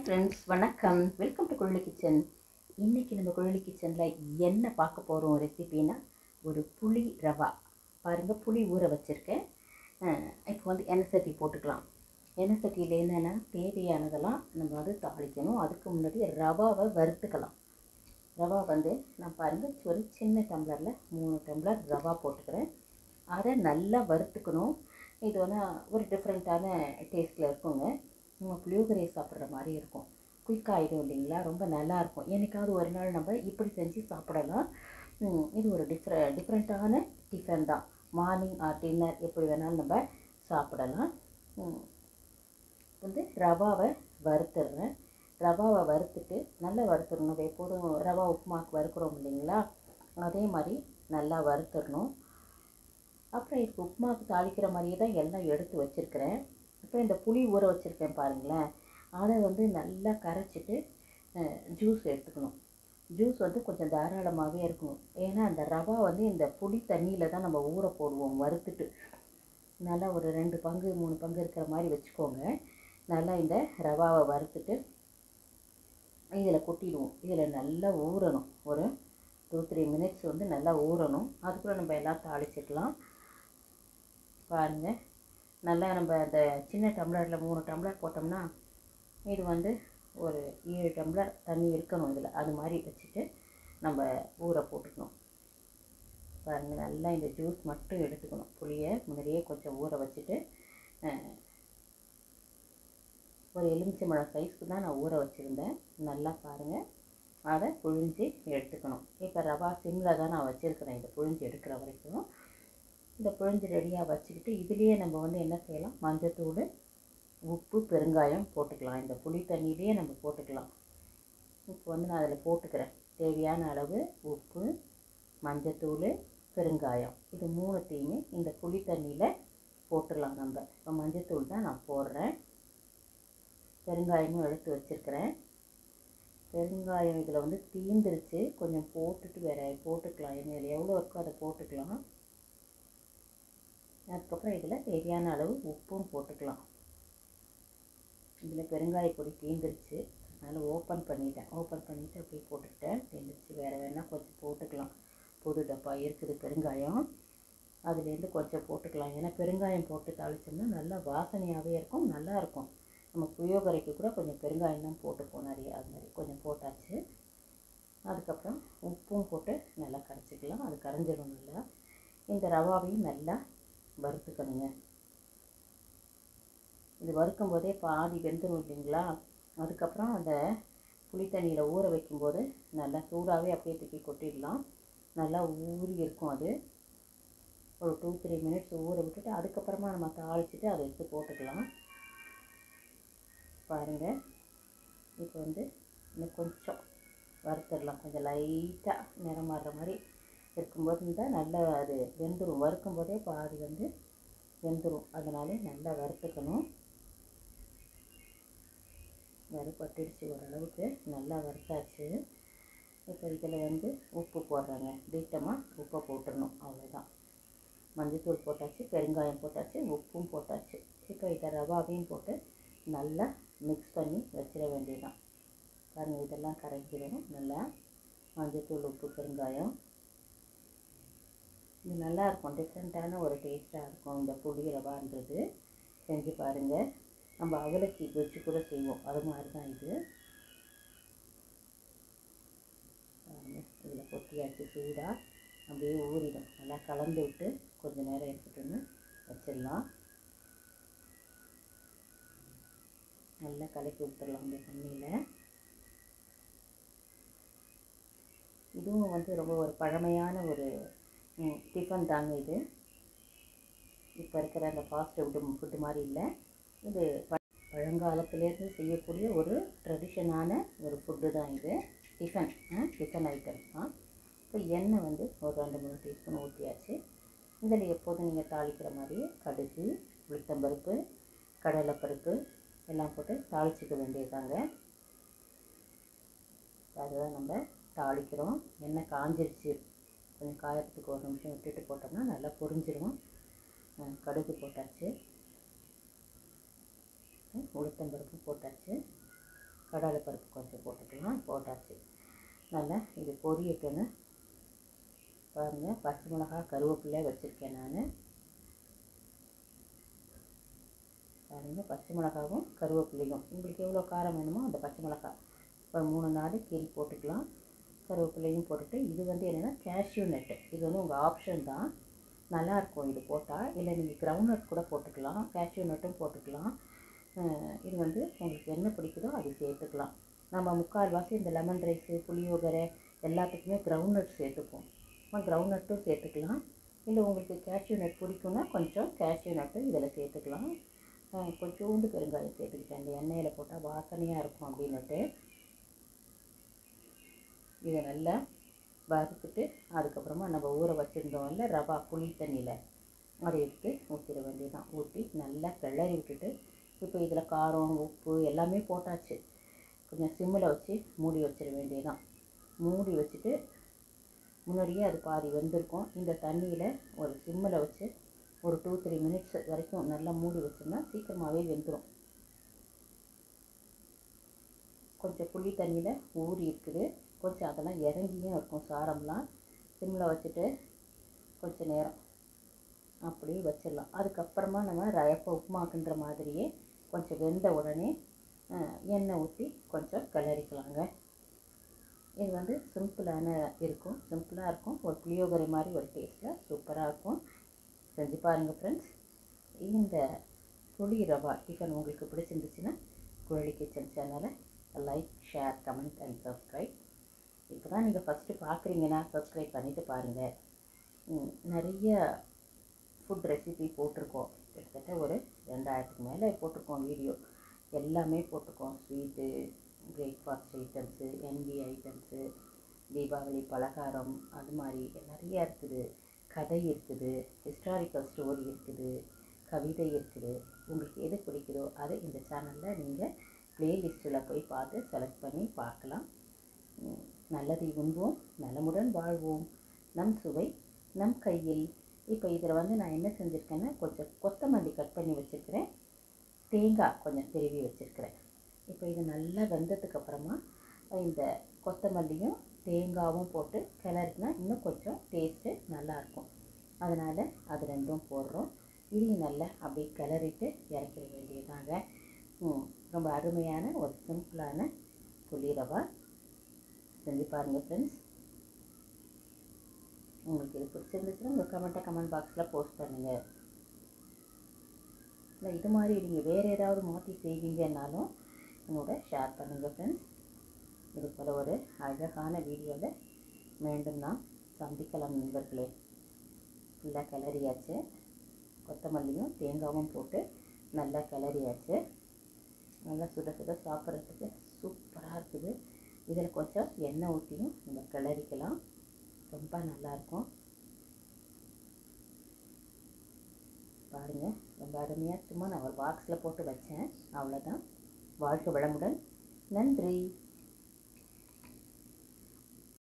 friends வணக்கம் welcome to Kuzhali kitchen இன்றைக்கி நம்ம குழலி கிச்சனில் என்ன பார்க்க போகிறோம் ரெசிபின்னா ஒரு புளி ரவா பாருங்கள் புளி ஊற வச்சுருக்கேன் இப்போ வந்து எண்ணெய் சட்டி போட்டுக்கலாம் எண்ணெய் சட்டியில் என்னென்னா தேவையானதெல்லாம் நம்ம வந்து தாளிக்கணும் அதுக்கு முன்னாடி ரவாவை வறுத்துக்கலாம் ரவா வந்து நான் பாருங்கள் ஒரு சின்ன டம்ளரில் மூணு டம்ளர் ரவா போட்டுக்கிறேன் அதை நல்லா வறுத்துக்கணும் இது வந்து ஒரு டிஃப்ரெண்ட்டான டேஸ்ட்டில் இருக்குங்க நம்ம புளியோகரையை சாப்பிட்ற மாதிரி இருக்கும் குயிக் ஆகிடும் இல்லைங்களா ரொம்ப நல்லாயிருக்கும் என்னைக்காவது ஒரு நாள் நம்ம இப்படி செஞ்சு சாப்பிடலாம் ம், இது ஒரு டிஃப்ரெ டிஃப்ரெண்ட்டான டிஃபன் தான் மார்னிங் ஆர் டின்னர் எப்படி வேணாலும் நம்ம சாப்பிடலாம் ம், வந்து ரவாவை வறுத்துடுறேன் ரவாவை வறுத்துட்டு நல்லா வறுத்துடணும் நம்ம எப்போதும் ரவா உப்புமாக்கு வறுக்கிறோம் இல்லைங்களா அதே மாதிரி நல்லா வறுத்துடணும் அப்புறம் இதுக்கு உப்புமாவுக்கு தாளிக்கிற மாதிரியே தான் எல்லாம் எடுத்து வச்சுருக்கிறேன் அப்புறம் இந்த புளி ஊற வச்சுருக்கேன் பாருங்களேன் அதை வந்து நல்லா கரைச்சிட்டு ஜூஸ் எடுத்துக்கணும் ஜூஸ் வந்து கொஞ்சம் தாராளமாகவே இருக்கணும் ஏன்னா அந்த ரவா வந்து இந்த புளி தண்ணியில் தான் நம்ம ஊற போடுவோம் வறுத்துட்டு நல்லா ஒரு ரெண்டு பங்கு மூணு பங்கு இருக்கிற மாதிரி வச்சுக்கோங்க நல்லா இந்த ரவாவை வறுத்துட்டு இதில் கொட்டிடுவோம் இதில் நல்லா ஊறணும் ஒரு டூ த்ரீ மினிட்ஸ் வந்து நல்லா ஊறணும் அதுக்குள்ளே நம்ம எல்லாம் தாளிச்சிக்கலாம் பாருங்கள் நல்லா நம்ம அந்த சின்ன டம்ளரில் மூணு டம்ளர் போட்டோம்னா இது வந்து ஒரு ஏழு டம்ளர் தண்ணி இருக்கணும் இதில் அது மாதிரி வச்சுட்டு நம்ம ஊற போட்டுக்கணும் பாருங்கள் நல்லா இந்த ஜூஸ் மட்டும் எடுத்துக்கணும் புளியை முன்னாடியே கொஞ்சம் ஊற வச்சுட்டு அஹ், ஒரு எலுமிச்சம்பழம் சைஸ்க்கு தான் நான் ஊற வச்சுருந்தேன் நல்லா பாருங்கள் அதை புழிஞ்சு எடுத்துக்கணும் இப்போ ரவா சிம்மில் தான் நான் வச்சுருக்கிறேன் இதை புழிஞ்சு எடுக்கிற வரைக்கும் இந்த புழிஞ்சு ரெடியாக வச்சுக்கிட்டு இதுலேயே நம்ம வந்து என்ன செய்யலாம் மஞ்சத்தூள் உப்பு பெருங்காயம் போட்டுக்கலாம் இந்த புளி தண்ணியிலேயே நம்ம போட்டுக்கலாம் இப்போ வந்து நான் அதில் போட்டுக்கிறேன் தேவையான அளவு உப்பு மஞ்சத்தூள் பெருங்காயம் இது மூணுத்தையுமே இந்த புளி தண்ணியில் போட்டுடலாம் நம்ம இப்போ மஞ்சத்தூள் தான் நான் போடுறேன் பெருங்காயமும் எடுத்து வச்சுருக்கிறேன் பெருங்காயம் இதில் வந்து தீந்துருச்சு கொஞ்சம் போட்டுட்டு வேற போட்டுக்கலாம் எண்ணெயில் எவ்வளோ இருக்கோ அதை போட்டுக்கலாம் அதுக்கப்புறம் இதில் தேவையான அளவு உப்பும் போட்டுக்கலாம் இதில் பெருங்காய பொடி தீந்துருச்சு அதனால் ஓப்பன் பண்ணிட்டேன் ஓப்பன் பண்ணிவிட்டு அப்படியே போட்டுக்கிட்டேன் தீந்துருச்சு வேறு வேணால் கொஞ்சம் போட்டுக்கலாம் புது டப்பா இருக்குது பெருங்காயம் அதுலேருந்து கொஞ்சம் போட்டுக்கலாம் ஏன்னா பெருங்காயம் போட்டு தாளிச்சோம்னா நல்லா வாசனையாகவே இருக்கும் நல்லா இருக்கும் நம்ம புளியோகரைக்கு கூட கொஞ்சம் பெருங்காயம் தான் போட்டுப்போம் நிறைய அது மாதிரி கொஞ்சம் போட்டாச்சு அதுக்கப்புறம் உப்பும் போட்டு நல்லா கரைச்சிக்கலாம் அது கரைஞ்சிடும் நல்லா இந்த ரவாவையும் நல்லா வறுத்துக்கணுங்க இது வறுக்கும் போதே பாதி வெந்துடும் இல்லைங்களா அதுக்கப்புறம் அந்த புளி தண்ணியில் ஊற வைக்கும்போது நல்லா சூடாகவே அப்படியே தூக்கி கொட்டிடலாம் நல்லா ஊறி இருக்கும் அது ஒரு டூ த்ரீ மினிட்ஸ் ஊற விட்டுட்டு அதுக்கப்புறமா நம்ம தாளிச்சிட்டு அதை எடுத்து போட்டுக்கலாம் பாருங்கள் இப்போ வந்து இன்னும் கொஞ்சம் வறுத்துடலாம் கொஞ்சம் லைட்டாக நிறம் மாறுற மாதிரி இருக்கும்போது இருந்தால் நல்லா அது வெந்துடும் வறுக்கும் போதே பாதி வந்து வெந்துடும் அதனால நல்லா வறுத்துக்கணும் வறுப்பட்டுடுச்சு ஓரளவுக்கு நல்லா வறுத்தாச்சு இப்போ இதில் வந்து உப்பு போடுறாங்க தீட்டமாக உப்பை போட்டுடணும் அவ்வளோதான் மஞ்சத்தூள் போட்டாச்சு பெருங்காயம் போட்டாச்சு உப்பும் போட்டாச்சு இப்போ இதை ரவாவையும் போட்டு நல்லா மிக்ஸ் பண்ணி வச்சிட வேண்டியதுதான் பாருங்கள் இதெல்லாம் கரைஞ்சிடும் நல்லா மஞ்சத்தூள் உப்பு பெருங்காயம் இது நல்லா இருக்கும் டிஃப்ரெண்ட்டான ஒரு டேஸ்ட்டாக இருக்கும் இந்த புளி ரவான்றது செஞ்சு பாருங்கள் நம்ம அவலக்கி வச்சு கூட செய்வோம் அது மாதிரி தான் இது இதில் கொட்டியாச்சு சூடாக அப்படியே ஊறிடும் நல்லா கலந்து விட்டு கொஞ்சம் நேரம் எடுத்துட்டோன்னு வச்சிடலாம் நல்லா கலக்கி விட்டுடலாம் இந்த தண்ணியில் இதுவும் வந்து ரொம்ப ஒரு பழமையான ஒரு ம், டிஃபன் தாங்க இது இப்போ இருக்கிற அந்த ஃபாஸ்ட் ஃபுட்டு ஃபுட்டு மாதிரி இல்லை இது ப பழங்காலத்துலேருந்து செய்யக்கூடிய ஒரு ட்ரெடிஷனான ஒரு ஃபுட்டு தான் இது டிஃபன் டிஃபன் ஐட்டம் தான் இப்போ எண்ணெய் வந்து ஒரு ரெண்டு மூணு டீஸ்பூன் ஊற்றியாச்சு இதில் எப்போதும் நீங்கள் தாளிக்கிற மாதிரி கடுகு உளுத்தம்பருப்பு கடலைப்பருப்பு எல்லாம் போட்டு தாளிச்சிக்க வேண்டியதாங்க அதுதான் நம்ம தாளிக்கிறோம் எண்ணெய் காஞ்சிருச்சு கொஞ்சம் காயறதுக்கு ஒரு நிமிஷம் விட்டுட்டு போட்டோம்னா நல்லா பொரிஞ்சிரும் அஹ் கடுகு போட்டாச்சு உளுத்தம்பருப்பு போட்டாச்சு கடலைப்பருப்பு கொஞ்சம் போட்டுக்கலாம் போட்டாச்சு நல்லா இது பொரியட்டுன்னு பாருங்கள் பச்சை மிளகா கருவேப்பிலை வச்சுருக்கேன் நான் பாருங்கள் பச்சை மிளகாவும் கருவேப்பிலையும் உங்களுக்கு எவ்வளோ காரம் வேணுமோ அந்த பச்சை மிளகா ஒரு மூணு நாலு கீரி போட்டுக்கலாம் கருவேப்பிலையும் போட்டுட்டு இது வந்து என்னென்னா கேஷ்யூ நட்டு இது வந்து உங்கள் ஆப்ஷன் தான் நல்லாயிருக்கும் இது போட்டால் இல்லை நீங்கள் கிரவுண்ட் நட் கூட போட்டுக்கலாம் கேஷ்யூ நட்டும் போட்டுக்கலாம் அஹ் இது வந்து உங்களுக்கு என்ன பிடிக்குதோ அது சேர்த்துக்கலாம் நம்ம முக்கால்வாசி இந்த லெமன் ரைஸு புளியோகரை எல்லாத்துக்குமே கிரவுண்ட் நட் சேர்த்துப்போம் கிரவுண்ட் நட்டும் சேர்த்துக்கலாம் இல்லை உங்களுக்கு கேஷ்யூ நட் பிடிக்குன்னா கொஞ்சம் கேஷ்யூ நட்டும் இதில் சேர்த்துக்கலாம் அஹ் கொஞ்சோண்டு பெருங்காயம் சேர்த்துக்கிட்டேன் இந்த எண்ணெயில் போட்டால் வாசனையாக இருக்கும் அப்படின்னுட்டு இதை நல்லா வறுத்துட்டு அதுக்கப்புறமா நம்ம ஊற வச்சுருந்தோம்ல ரவா புளி தண்ணியில் அதை எடுத்து ஊற்றிட வேண்டியதுதான் ஊற்றி நல்லா கிளறி விட்டுட்டு இப்போ இதில் காரம் உப்பு எல்லாமே போட்டாச்சு கொஞ்சம் சிம்மில் வச்சு மூடி வச்சிட வேண்டியதுதான் மூடி வச்சுட்டு முன்னாடியே அது பாதி வெந்திருக்கும் இந்த தண்ணியில் ஒரு சிம்மில் வச்சு ஒரு டூ த்ரீ மினிட்ஸ் வரைக்கும் நல்லா மூடி வச்சோம்னா சீக்கிரமாகவே வெந்துடும் கொஞ்சம் புளி தண்ணியில் ஊறி இருக்குது கொஞ்சம் அதெல்லாம் இறங்கியும் இருக்கும் சாரம்லாம் சிம்மில் வச்சுட்டு கொஞ்ச நேரம் அப்படியே வச்சிடலாம் அதுக்கப்புறமா நம்ம ரயப்ப உப்புமாக்குன்ற மாதிரியே கொஞ்சம் வெந்த உடனே அஹ், எண்ணெய் ஊற்றி கொஞ்சம் கிளறிக்கலாங்க இது வந்து சிம்பிளான இருக்கும் சிம்பிளாக இருக்கும் ஒரு புளியோகரை மாதிரி ஒரு டேஸ்ட்டில் சூப்பராக இருக்கும் செஞ்சு பாருங்கள் ஃப்ரெண்ட்ஸ் இந்த புளி ரவா டிஃபன் உங்களுக்கு பிடிச்சிருந்துச்சுன்னா குழலி கிச்சன் சேனலை like share comment and subscribe இப்போ தான் நீங்கள் ஃபஸ்ட்டு பார்க்குறீங்கன்னா சப்ஸ்கிரைப் பண்ணிவிட்டு பாருங்கள் ம், நிறைய ஃபுட் ரெசிபி போட்டிருக்கோம் கிட்டத்தட்ட ஒரு ரெண்டாயிரத்துக்கு மேலே போட்டிருக்கோம் வீடியோ எல்லாமே போட்டிருக்கோம் sweet breakfast items NV items Deepavali பலகாரம் அது மாதிரி நிறைய இருக்குது கதை இருக்குது ஹிஸ்டாரிக்கல் ஸ்டோரி இருக்குது கவிதை இருக்குது உங்களுக்கு எது பிடிக்குதோ அதை இந்த சேனலில் நீங்கள் ப்ளேலிஸ்ட்டில் போய் பார்த்து செலக்ட் பண்ணி பார்க்கலாம் ம், நல்லதை உண்போம் நலமுடன் வாழ்வோம் நம் சுவை நம் கையில் இப்போ இதில் வந்து நான் என்ன செஞ்சுருக்கேன்னா கொஞ்சம் கொத்தமல்லி கட் பண்ணி வச்சுருக்கிறேன் தேங்காய் கொஞ்சம் திருவி வச்சுருக்கிறேன் இப்போ இது நல்லா வெந்ததுக்கு அப்புறமா இந்த கொத்தமல்லியும் தேங்காவும் போட்டு கிளறினா இன்னும் கொஞ்சம் டேஸ்ட்டு நல்லாயிருக்கும் அதனால் அது ரெண்டும் போடுறோம் இதையும் நல்லா அப்படியே கிளறிட்டு இறக்கிட வேண்டியதாங்க ம், ரொம்ப அருமையான ஒரு சிம்பிளான புளி ரவா செஞ்சு பாருங்கள் ஃப்ரெண்ட்ஸ் உங்களுக்கு இது பிடிச்சிருந்துச்சுன்னா உங்கள் கமெண்ட்டை கமெண்ட் பாக்ஸில் போஸ்ட் பண்ணுங்கள் இல்லை இது மாதிரி நீங்கள் வேறு ஏதாவது மாற்றி செய்வீங்கன்னாலும் என்னோட ஷேர் பண்ணுங்கள் ஃப்ரெண்ட்ஸ் இது போல் ஒரு அழகான வீடியோவில் மீண்டும் நாம் சந்திக்கலாம் நண்பர்களே ஃபுல்லாக கிளறியாச்சு கொத்தமல்லியும் தேங்காவும் போட்டு நல்லா கிளறியாச்சு நல்லா சுட சுட சாப்பிட்றதுக்கு சூப்பராக இருக்குது இதில் கொஞ்சம் எண்ணெய் ஊற்றியும் நம்ம கிளறிக்கலாம் ரொம்ப நல்லாயிருக்கும் பாருங்கள் ரொம்ப அருமையாக சும்மா நான் ஒரு பாக்ஸில் போட்டு வச்சேன் அவ்வளோதான் வாழ்க்கை வளமுடன் நன்றி